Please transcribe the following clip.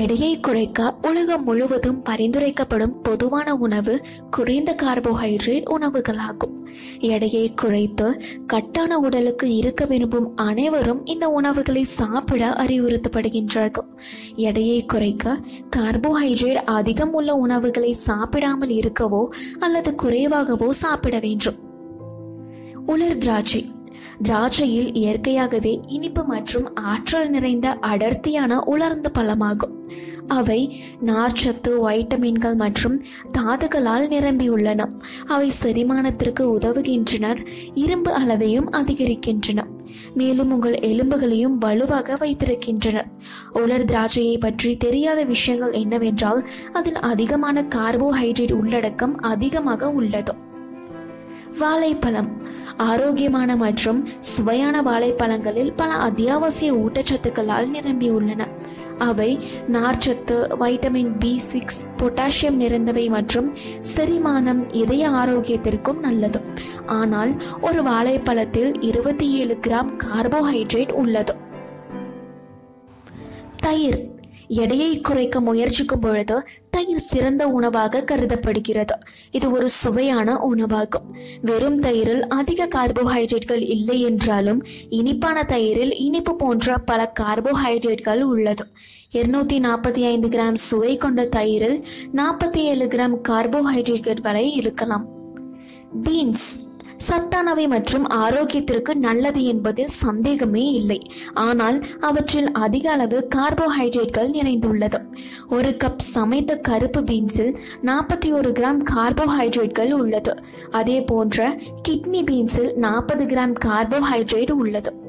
எடையை குறைக்க உலகம் முழுவதும் பரிந்துரைக்கப்படும் பொதுவான உணவு குறைந்த கார்போஹைட்ரேட் உணவுகளாகும் எடையை குறைத்து கட்டான உடலுக்கு இருக்க விரும்பும் அனைவரும் இந்த உணவுகளை சாப்பிட அறிவுறுத்தப்படுகின்றார்கள் எடையை குறைக்க கார்போஹைட்ரேட் அதிகம் உள்ள உணவுகளை சாப்பிடாமல் இருக்கவோ அல்லது குறைவாகவோ சாப்பிட வேண்டும் உலர் திராட்சை திராட்சையில் இயற்கையாகவே இனிப்பு மற்றும் ஆற்றல் நிறைந்த அடர்த்தியான உலர்ந்த பழமாகும் அவை நார்ச்சத்து வைட்டமின்கள் மற்றும் தாதுகளால் நிரம்பியுள்ளன அவை செரிமானத்திற்கு உதவுகின்றன இரும்பு அளவையும் அதிகரிக்கின்றன மேலும் உங்கள் எலும்புகளையும் வலுவாக வைத்திருக்கின்றனர் உலர் திராட்சையை பற்றி தெரியாத விஷயங்கள் என்னவென்றால் அதில் அதிகமான கார்போஹைட்ரேட் உள்ளடக்கம் அதிகமாக உள்ளது வாழைப்பழம் ஆரோக்கியமான மற்றும் சுவையான வாழைப்பழங்களில் பல அத்தியாவசிய ஊட்டச்சத்துக்களால் நிரம்பியுள்ளன அவை நார்ச்சத்து வைட்டமின் பி சிக்ஸ் பொட்டாசியம் நிறைந்தவை மற்றும் செரிமானம் இதய ஆரோக்கியத்திற்கும் நல்லது ஆனால் ஒரு வாழைப்பழத்தில் இருபத்தி ஏழு கிராம் கார்போஹைட்ரேட் உள்ளது தயிர் எடையை குறைக்க முயற்சிக்கும் பொழுது தயிர் சிறந்த உணவாக கருதப்படுகிறது இது ஒரு சுவையான உணவாகும் வெறும் தயிரில் அதிக கார்போஹைட்ரேட்கள் இல்லை என்றாலும் இனிப்பான தயிரில் இனிப்பு போன்ற பல கார்போஹைட்ரேட்கள் உள்ளது இருநூத்தி நாற்பத்தி ஐந்து கிராம் சுவை கொண்ட தயிரில் நாற்பத்தி ஏழு கிராம் கார்போஹைட்ரேட்கள் வரை இருக்கலாம் பீன்ஸ் சத்தானவை மற்றும் ஆரோக்கியத்திற்கு நல்லது என்பதில் சந்தேகமே இல்லை ஆனால் அவற்றில் அதிக அளவு கார்போஹைட்ரேட்கள் நிறைந்துள்ளது ஒரு கப் சமைத்த கருப்பு பீன்ஸில் நாற்பத்தி ஒரு கிராம் கார்போஹைட்ரேட்கள் உள்ளது அதே போன்ற கிட்னி பீன்ஸில் நாற்பது கிராம் கார்போஹைட்ரேட் உள்ளது